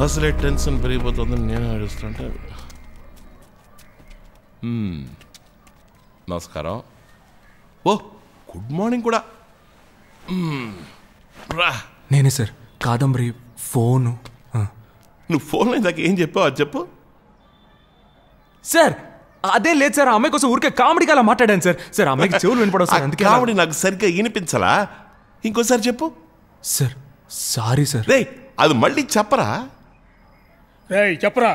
అసలే టెన్షన్ పెరిగిపోతుంది నేను ఏడుస్తుంటే మ్మ్. నమస్కారం ఓ గుడ్ మార్నింగ్ కూడా మ్మ్. రా నేనే సార్ కాదంబరి ఫోను ఆ. నువ్వు ఫోన్లో ఇందాక ఏం చెప్పావు అది చెప్పు సార్ అదే లేదు సార్ ఆ అమ్మాయి కోసం ఊరికే కామెడీగా అలా మాట్లాడాను సార్ సార్ ఆ అమ్మాయికి చెవులు వినపడవు సార్ ఆ అందుకే అలా- కామెడీ నాకు సరిగ్గా వినిపించలా ఇంకోసారి చెప్పు సార్ సారీ సార్ రే అది మళ్ళీ చెప్పరా రేయ్ చెప్పరా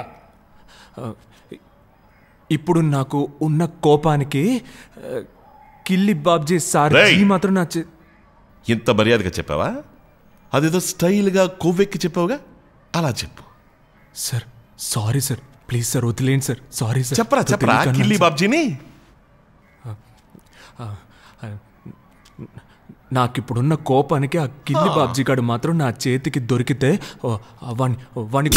ఇప్పుడు నాకు ఉన్న కోపానికి ఆ, కిల్లి బాబ్జీ సార్ రేయ్. ఈ మాత్రం నా చే- ఇంత మర్యాదగా చెప్పావా అదేదో స్టైల్గా కొవ్వెక్కి చెప్పావుగా అలా చెప్పు sir sorry sir please sir వదిలేండి సార్ సారీ సార్ చెప్పరా చెప్పరా తెలియక కిల్లి అన్నాను బాబ్జీని సార్. నాకు ఇప్పుడున్న కోపానికి ఆ కిల్లి బాబ్జీ గాడు మాత్రం నా చేతికి దొరికితే ఓ, ఆ వాణ్ణి వాణ్ణి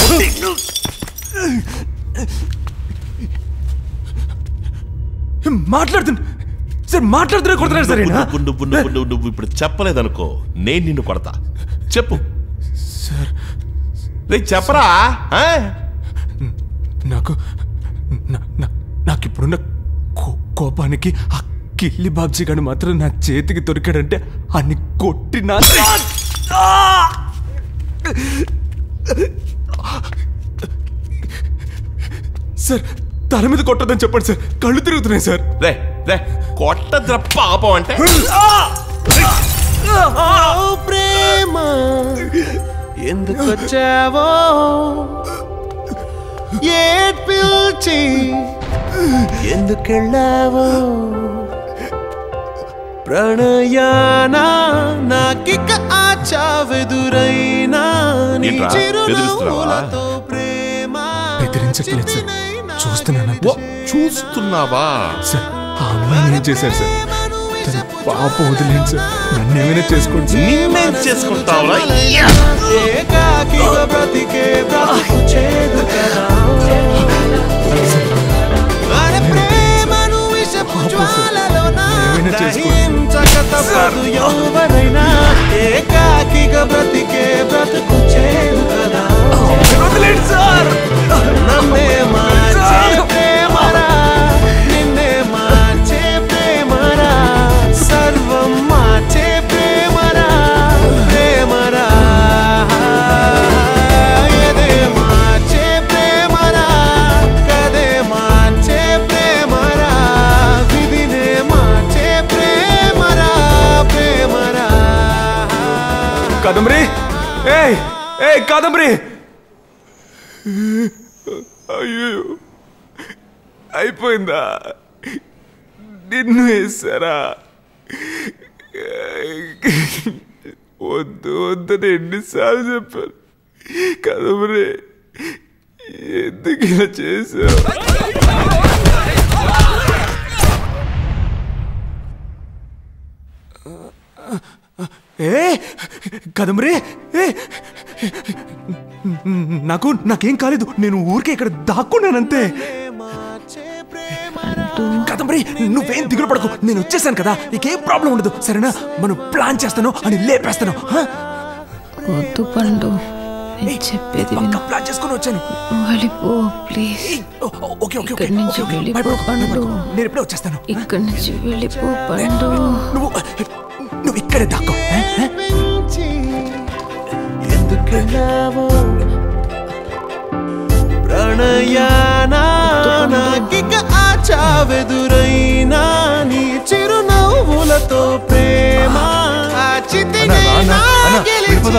మాట్లాడుతున్నా సార్ మాట్లాడుతున్నా కొడుతున్నారు సార్ ఈయన. నువ్వు నువ్వు నువ్వు నువ్వు నువ్వు ఇప్పుడు చెప్పలేదనుకో నేను నిన్ను కొడతా చెప్పు సార్ రే చెప్పరా ఆ? నాకు నా- నా- నాకు ఇప్పుడున్న కో- కోపానికి ఆ కిల్లి బాబ్జీ గాడు మాత్రం నా చేతికి దొరికాడంటే అన్ని కొట్టి నా సార్ తల మీద కొట్టదని చెప్పండి సార్ కళ్ళు తిరుగుతున్నాయి సార్ రే రే కొట్టద్ర పాపం అంటే ప్రేమ ఎందుకు వచ్చావో ఏడ్పిల్చి ఎందుకెళ్ళావో ప్రణయానా నాకిక ఆచావెదురైనా నీ ఏంట్రా, బెదిరిస్తున్నావా? చిరునవ్వులతో ప్రేమ బెదిరించట్లేదు సార్ చూస్తున్నాను ఓ, చూస్తున్నావా సార్ ఆ అమ్మాయిని ఏం చేశారు సార్ తన పాప వదిలేండి సార్ నన్ను ఏమైనా చేసుకోండి సార్ నిన్నేం చేసుకుంటావురా ఏకాకిగా బ్రతికే బ్రతుకు చేదు కదా అరే ప్రేమను విషపు జ్వాలలోన ఏమైనా చేసుకోండి. దహించక తప్పదు ఎవరైనా ఏకాకిగా బ్రతికే బ్రతుకు చేదు కదా వదిలేండి సార్ నన్నే మార్చే ప్రేమరా నిన్నే మార్చే ప్రేమరా సర్వం మార్చే ప్రేమరా ప్రేమరా ఎదే మార్చే ప్రేమరా కదే మార్చే ప్రేమరా విధినే మార్చే ప్రేమరా ప్రేమరా కాదంబరి ఏయ్ ఏయ్ కాదంబరి అయ్యో అయిపోయిందా నిన్ను వేసారా వద్దు వద్దని ఎన్నిసార్లు చెప్పాను కాదంబరి ఎందుకు ఇలా చేసావు ఏ కదమరే ఏ నాకు నాకేం కాలేదు నేను ఊరికే ఇక్కడ దాక్కున్నానంతే కదంబరి నువ్వేం దిగులు పడకు నేను వచ్చేసాను కదా నీకేం ప్రాబ్లం ఉండదు సరేనా మనం ప్లాన్ చేస్తాను అని లేపేస్తాను హా? వద్దు పండు నేను చెప్పేది పక్కా విను ప్లాన్ చేసుకొని వచ్చాను నువ్వు వెళ్ళిపో please oh, oh, okay okay okay ఇక్కడి నుంచి ఓకే, ఓకే. వెళ్ళిపో, భయపడకు, పండు. భయపడకు. నేను ఇప్పుడే వచ్చేస్తాను ఇక్కడి నుంచి వెళ్ళిపో పండు నువ్వు నువ్వు ఇక్కడే దాక్కో హా? హా? ఎందుకెళ్ళావో ప్రణయానా నాకిక ఆచావెదురైనా నీ చిరునవ్వులతో ప్రేమ ఆ చితినే నా గెలిచే.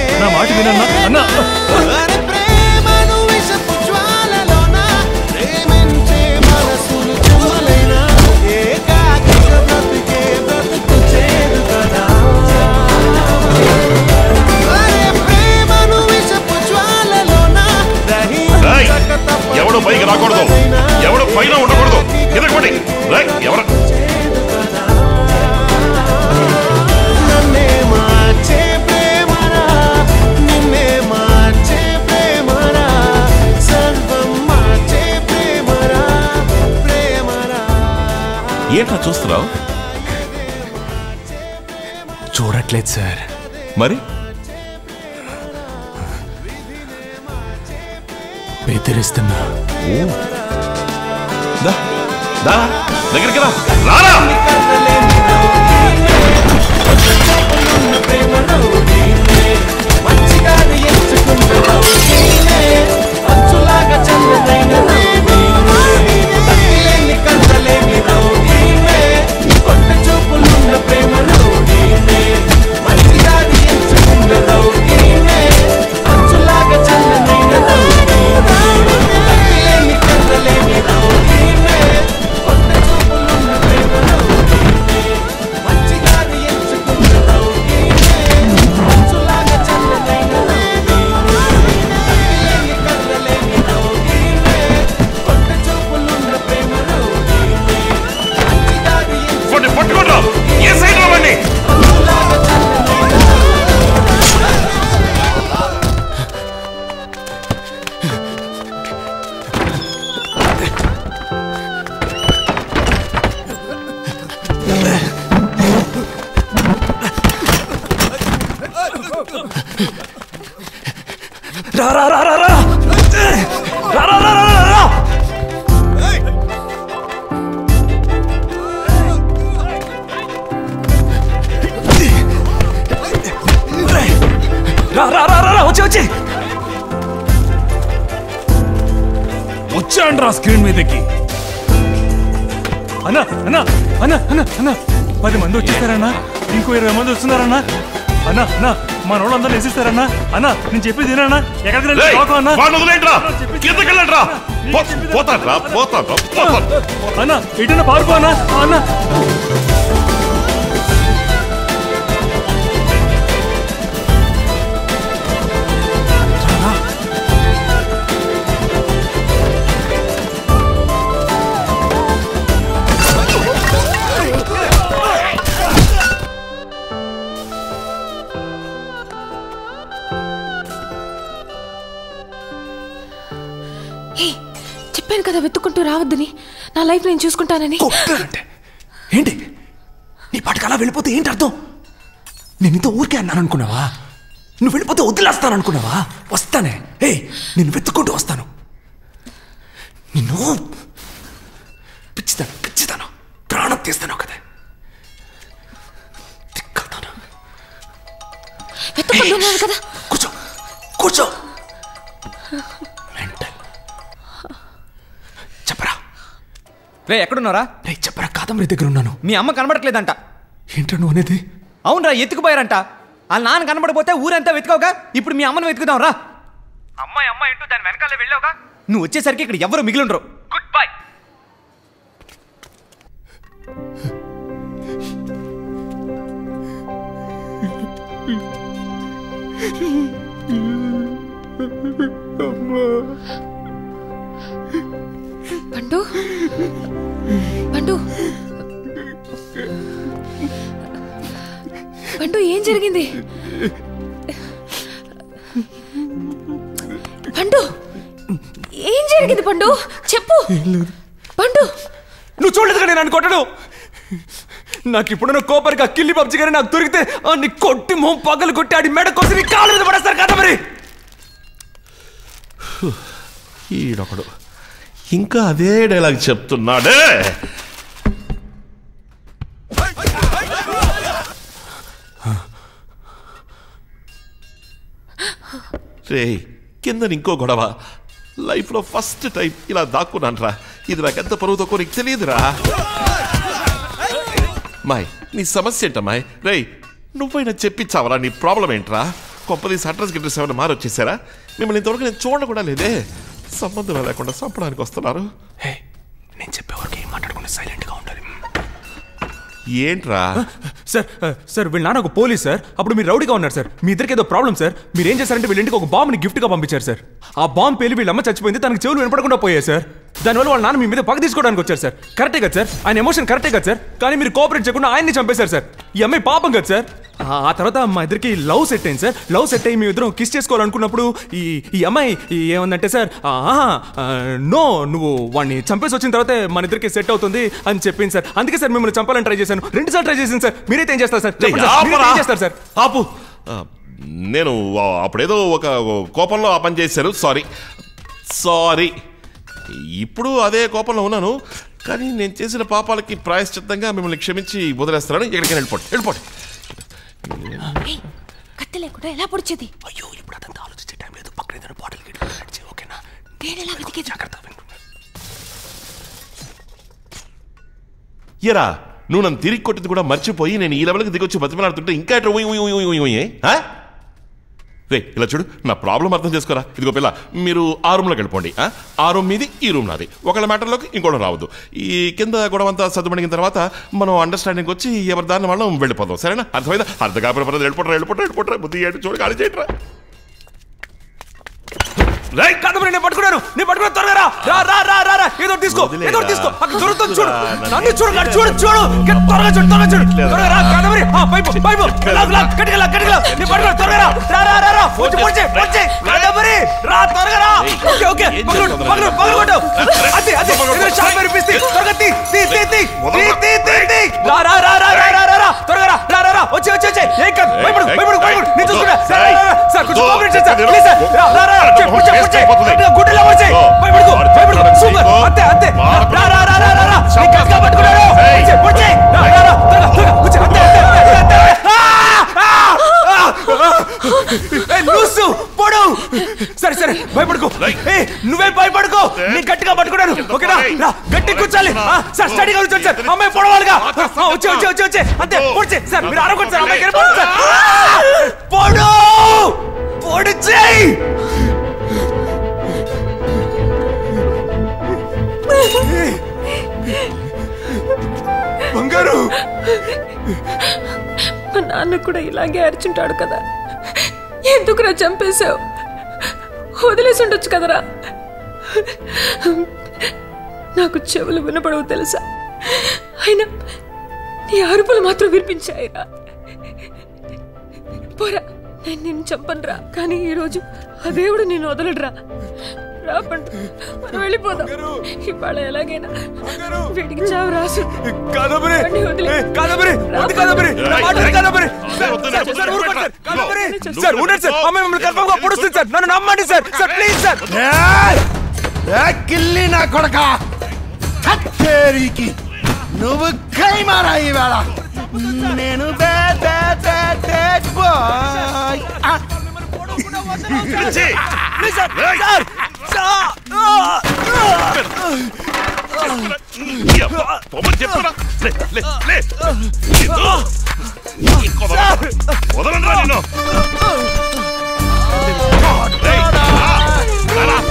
అరే ప్రేమను విషపు జ్వాలలోన ప్రేమించే మనసులు చుమ్మలైనా ఏకాకిగా బ్రతికే బ్రతుకు చేదు కదా అరే ప్రేమను విషపు జ్వాలలోన రేయ్, ఎవడు పైకి రాకూడదు ఎవడు పైన ఉండకూడదు ఎదగబడి ఎవరు నన్నే మార్చే ప్రేమరా నిన్నే మార్చే ప్రేమరా సర్వం మార్చే ప్రేమరా ప్రేమరా ఏంట్రా చూస్తున్నావు చూడట్లేదు సార్ మరి బెదిరిస్తున్నా దా దా దగ్గరికి రా రారా పట్టు పట్టుకోండి ఏ సైడ్ రావండి రా రా రా రా రా రా రా రా రా రా రా రా రా రా రా వచ్చి వచ్చి వచ్చాండ్రా స్క్రీన్ మీదకి అన్న అన్న అన్న అన్న అన్న పది మంది వచ్చేస్తారన్నా ఇంకో ఇరవై మంది వస్తున్నారన్నా అన్న అన్న మా వాళ్ళందరూ వేసిస్తారన్నా అన్న నేను చెప్పేది వినన్నా ఎక్కడికి రండి రేయ్, లోకం అన్న వాడిని వదిలేయండిరా. కిందకి వెళ్ళండిరా. పో- పోతాడ్రా, పోతాడ్రా, పోతాడు. అన్న ఇటన్నా పారిపో అన్న అన్న హే చెప్పాను కదా వెతుక్కుంటూ రావద్దని నా లైఫ్ నేను చూసుకుంటానని కొట్టారంటే ఏంటి నీ పాటకు అలా వెళ్ళిపోతే ఏంటి అర్థం నేను ఇంత ఊరికే అన్నాను అనుకున్నావా నువ్వు వెళ్ళిపోతే వదిలేస్తాను అనుకున్నావా వస్తానే ఏ నేను వెతుక్కుంటూ వస్తాను నిన్ను పిచ్చితాను పిచ్చితాను ప్రాణం తీస్తాను కదా తిక్కతాను వెతుక్కుంటున్నాను కదా కూర్చో కూర్చో మెంటల్ చెప్పరా రే ఎక్కడున్నారా రే చెప్పరా కాదంబరి దగ్గర ఉన్నాను మీ అమ్మ కనబడట్లేదంట ఏంటో నువ్వు అనేది అవునరా ఎత్తుకుపోయారంట వాళ్ళ నాన్న కనబడిపోతే ఊరంతా వెతుకోగా ఇప్పుడు మీ అమ్మని వెతుకుదాం రా అమ్మాయి అమ్మాయి అంటూ దాని వెనకాలే వెళ్ళావుగా నువ్వు వచ్చేసరికి ఇక్కడ ఎవరు మిగిలి ఉండరు గుడ్ బై పండు పండు పండు ఏం జరిగింది పండు ఏం జరిగింది పండు చెప్పు పండు నువ్వు చూడలేదు కానీ నన్ను కొట్టడు నాకు ఇప్పుడున్న కోపరికి ఆ కిల్లి పబ్జి గారి నాకు దొరికితే నీ కొట్టి మొహం పగలు కొట్టి ఆడి మెడ కొసి నీ కాళ్ళ మీద పడేస్తారు కదా మరి ఈడొకడు ఇంకా అదే డైలాగ్ చెప్తున్నాడే రే కింద ఇంకో గొడవ లైఫ్లో ఫస్ట్ టైం ఇలా దాక్కున్నాను రా ఇది నాకెంత పరువు తక్కువ నీకు తెలియదురా మాయ్ నీ సమస్య ఏంటమ్మాయ్ రేయ్ నువ్వైనా చెప్పించావరా నీ ప్రాబ్లం ఏంట్రా కొంపదీసి అడ్రస్ గిడ్రస్ ఏమైనా మారొచ్చేసారా మిమ్మల్ని ఇంతవరకు నేను చూడడం కూడా లేదే సంబంధం లేకుండా చంపడానికి వస్తున్నారు హే నేను చెప్పే వరకు ఏం మాట్లాడకుండా సైలెంట్గా ఉండాలి ఏంట్రా సార్ సార్ వీళ్ళ నాన్న ఒక పోలీస్ సార్ అప్పుడు మీరు రౌడీగా ఉన్నారు సార్ మీ ఇద్దరికి ఏదో ప్రాబ్లం సార్ మీరు ఏం చేశారంటే వీళ్ళ ఇంటికి ఒక బాంబుని గిఫ్ట్గా పంపించారు సార్ ఆ బాంబు పేలి వీళ్ళ అమ్మ చచ్చిపోయింది తనకు చెవులు వినపడకుండా పోయాయి సార్ దానివల్ల వాళ్ళ నాన్న మీ మీద పగ తీసుకోవడానికి వచ్చారు సార్ కరెక్టే కదా సార్ ఆయన ఎమోషన్ కరెక్టే కదా సార్ కానీ మీరు కోఆపరేట్ చేయకుండా ఆయన్ని చంపేశారు సార్ ఈ అమ్మాయి పాపం కదా సార్ ఆ ఆ తర్వాత మా ఇద్దరికి లవ్ సెట్ అయింది సార్ లవ్ సెట్ అయ్యి మీ ఇద్దరం కిస్ చేసుకోవాలనుకున్నప్పుడు ఈ ఈ అమ్మాయి ఈ ఏమందంటే సార్ నో నువ్వు వాడిని చంపేసి వచ్చిన తర్వాతే మన ఇద్దరికి సెట్ అవుతుంది అని చెప్పింది సార్ అందుకే సార్ మిమ్మల్ని చంపాలని ట్రై చేశాను రెండు సార్లు ట్రై చేసింది సార్ మీరైతే ఏం చేస్తారు సార్ చెప్పండి సార్, మీరైతే ఏం చేస్తారు సార్ ఆపు ఆ, నేను ఆ, అప్పుడేదో ఒక కోపంలో ఆ పని చేశాను సారీ సారీ ఇప్పుడు అదే కోపంలో ఉన్నాను కానీ నేను చేసిన పాపాలకి ప్రాయశ్చిత్తంగా మిమ్మల్ని క్షమించి వదిలేస్తున్నాను ఎక్కడికైనా వెళ్ళిపోండి వెళ్ళిపోండి ఏయ్, కత్తి లేకుండా ఎలా పొడిచేది అయ్యో ఇప్పుడు అదంతా ఆలోచించే టైం లేదు పక్కన ఏదైనా బాటిల్ గిట్ల నడిచి ఓకేనా నేను ఎలా వెతికేది జాగ్రత్త ఎరా నువ్వు నన్ను తిరిగి కొట్టింది కూడా మర్చిపోయి నేను ఈ లెవెల్కి దిగొచ్చి బతిమలాడుతుంటే ఇంకా ఎట్లా ఉయ్ ఉయ్ ఉయ్ ఉయ్ ఉయ్ ఆ? రే ఇలా చూడు నా ప్రాబ్లం అర్థం చేసుకోరా ఇదిగో పిల్ల మీరు ఆ రూమ్లోకి వెళ్ళిపోండి ఆ? ఆ రూమ్ మీది ఈ రూమ్ నాది ఒకళ్ళ మ్యాటర్లోకి ఇంకోటి రావద్దు ఈ కింద గొడవ అంతా సర్దుమణిగిన తర్వాత మనం అండర్స్టాండింగ్ వచ్చి ఎవరి దారిని వాళ్ళం వెళ్ళిపోదాం సరేనా అర్థమైందా అర్థం కాకపోతే పర్వాలేదు, వెళ్ళిపోట్రా వెళ్ళిపోట్రా వెళ్ళిపోట్రా బుద్ధి ఏంటి చూడు ఖాళీ చేయట్రా రేయ్, కాదమ్మా నేను పట్టుకున్నాను నేను పట్టుకున్నాను త్వరగా రా రా రా రా రా రా ఏదో ఒకటి తీసుకో వదిలేరా. ఏదో ఒకటి తీసుకో అక్కడ దొరుకుతుంది చూడు వదిలేరా. నన్ను చూడు నన్ను చూడు చూడు కే- త్వరగా చూడు త్వరగా చూడు త్వరగా రా కాదమరి ఆ పైపు పైపు లాగ్ లాగ్ కట్టిగా లాగ్ కట్టిగా లాగ్ నేను పట్టుకున్నాను త్వరగా రా రా రా రా రా పొచ్చి పొచ్చి పొచ్చి కాదమరి రా త్వరగా రా ఓకే ఓకే ఏం పగలు చేస్తున్నావు? పగలు పగలు కొట్టు అదే అదే ఏదో షాప్ మెరిపిస్తే త్వరగా తీ తీ తీ తీ తీ తీ తీ తీ రా రా రా రా రా రా రా రా త్వరగా రా రా రా రా వచ్చి వచ్చి వచ్చి ఏం కాదు భయపడు భయపడు భయపడు నేను చూసుకుంటా సార్ రా, రా, రా. సార్ కొంచెం కోఆపరేట్ చేయండి సార్ ప్లీజ్ సార్ రా రా రా వచ్చి వచ్చి వచ్చి గుడ్డలో వచ్చి భయపడుకో భయపడుకో సూపర్ అంతే అంతే రా రా రా రా రా రా నీ కట్గా పట్టుకున్నాడు వచ్చి వచ్చి రా రా రా త్వరగా త్వరగా వచ్చి అంతే అంతే అంతే, అంతే ఆ! ఆ! ఆ! ఏ లూసు పొడు సరే సరే భయపడుకో ఏ నువ్వే భయపడుకో నీ గట్టిగా పట్టుకున్నాను ఓకేనా రా గట్టి కూర్చోాలి ఆ, సార్ స్టడీగా కూర్చోండి సార్ అమ్మాయి పొడవాలిగా ఆ, వచ్చి వచ్చి వచ్చి వచ్చి అంతే పొడిచి సార్ మీరు అరగొచ్చు సార్ అమ్మాయి కనపడదు సార్ ఆ! పొడు పొడి చేయి బంగారు మా నాన్న కూడా ఇలాగే అరిచుంటాడు కదా ఎందుకురా చంపేశావు వదిలేసి ఉండొచ్చు కదరా నాకు చెవులు వినపడవు తెలుసా అయినా నీ అరుపులు మాత్రం వినిపించాయిరా పోరా నేను నిన్ను చంపనురా కానీ ఈరోజు ఆ దేవుడు నేను వదలడురా రా పండు మనం వెళ్ళిపోదాం ఇవాళ ఎలాగైనా వీడికి చావు రాసు కాదబరి వాడిని వదిలే. కాదబరి వద్దు కాదబరి నా మాట విను కాదబరి సార్, సార్, సార్, ఊరుకోండి సార్. కాదబరి సార్ ఉండండి సార్ అమ్మాయి మిమ్మల్ని కన్ఫర్మ్ గా పొడుస్తుంది సార్ నన్ను నమ్మండి సార్ సార్ ప్లీజ్ సార్ కిల్లి నా కొడక కచ్చేరికి నువ్వు కై మారా ఈవేళ నేను bad bad bad bad boy please sir sir sir పొమ్మని చెప్పురా లే లే లే వదలండి నిన్ను రేయ్, రా, రా, రా.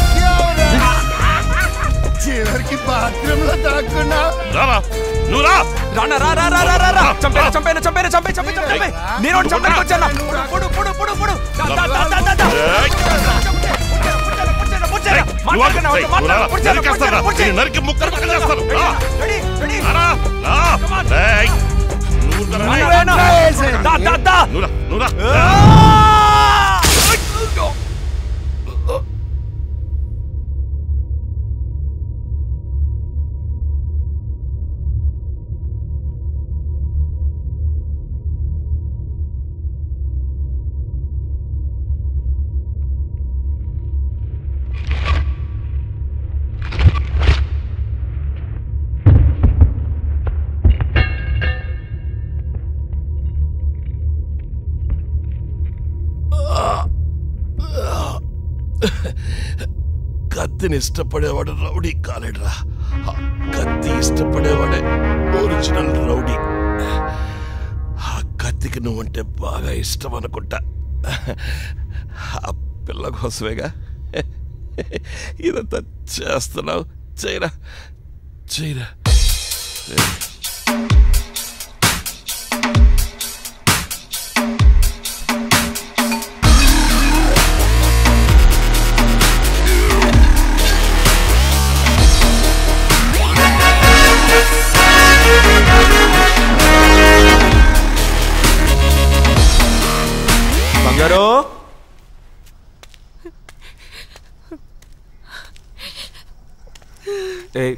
చివరికి బాత్రూమ్ లో దాక్కున్నా రా, రా. నువ్వు రా రానా రా రా రా రా రా రా చంపేనా చంపేనా చంపేనా చంపే చంపే చంపే నేను వాడిని చంపడానికి వచ్చాను పొడు పొడు పొడు పొడు దా, దా, దా, దా, దా, దా. రేయ్, పొడిచేరా, నువ్వు మాట్లాడకండి, రేయ్, అవతల నువ్వు రా, మాట్లాడకండి, పొడిచేరా, నరికేస్తాను రా. పొడిచేరా, నిన్ను నరికి ముక్కలు ముక్కలు చేస్తాను రా. Ready, ready. రా, రా. రేయ్, నువ్వు రా, రేయ్. రానా, దా, దా, దా. నువ్వు రా, నువ్వు రా. కత్తిని ఇష్టపడేవాడు రౌడీ కాలేడురా ఆ కత్తి ఇష్టపడేవాడే ఒరిజినల్ రౌడీ ఆ కత్తికి నువ్వంటే బాగా ఇష్టం అనుకుంటా ఆ పిల్ల కోసమేగా ఇదంతా చేస్తున్నావు చేయరా చేయరా బంగారు ఏయ్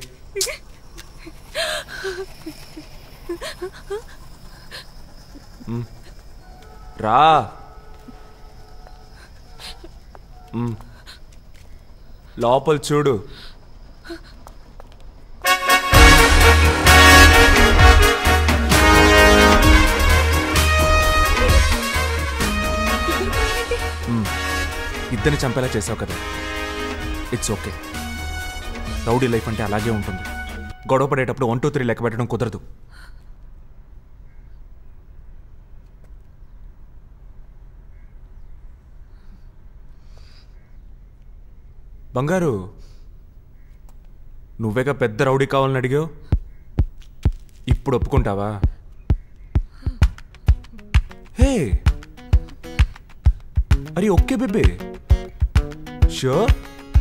మ్. రా మ్. లోపల చూడు మ్మ్. ఇద్దరిని చంపేలా చేసావు కదా ఇట్స్ ఓకే రౌడీ లైఫ్ అంటే అలాగే ఉంటుంది గొడవ పడేటప్పుడు వన్ టూ త్రీ లెక్క పెట్టడం కుదరదు బంగారు నువ్వేగా పెద్ద రౌడీ కావాలని అడిగావు ఇప్పుడు ఒప్పుకుంటావా హే అరే ఓకే బేబే షూర్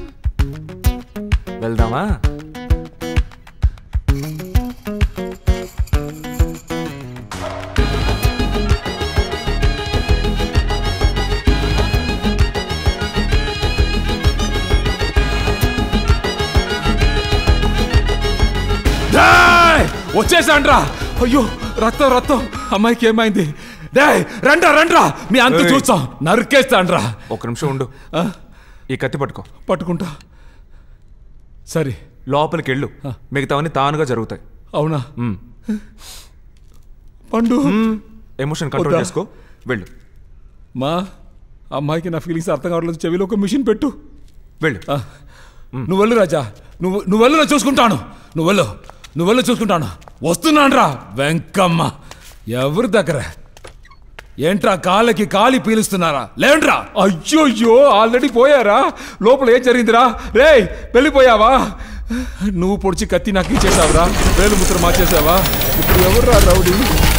వెళ్దామా వచ్చేసాండ్రా అయ్యో రక్తం రక్తం అమ్మాయికి ఏమైంది డే రండ్రా రండ్రా మీ అంత ఏయ్. చూస్తాం నరికేస్తాండ్రా ఒక నిమిషం ఉండు ఆ, ఈ కత్తి పట్టుకో పట్టుకుంటా సరే లోపలికి వెళ్ళు మిగతావన్నీ తానుగా జరుగుతాయి అవునా మ్మ్. పండు ఎమోషన్ కంట్రోల్ వద్దా? చేసుకో వెళ్ళు మా అమ్మాయికి నా ఫీలింగ్స్ అర్థం కావట్లేదు చెవిలో ఒక మిషన్ పెట్టు వెళ్ళు ఆ, నువ్వు వెళ్ళు రాజా నువ్వు నువ్వు వెళ్ళు నేను చూసుకుంటాను నువ్వు వెళ్ళు నువ్వు వెళ్ళు చూసుకుంటాను వస్తున్నానురా వెంకమ్మ ఎవరి దగ్గర ఏంట్రా కాళ్ళకి కాలి పీలుస్తున్నారా లేండ్రా అయ్యోయ్యో ఆల్రెడీ పోయారా లోపల ఏం జరిగిందిరా రేయ్ వెళ్ళిపోయావా నువ్వు పొడిచి కత్తి నాకు ఇచ్చేసావురా వేలు ముద్ర మార్చేసావా ఇప్పుడు ఎవర్రా రౌడీ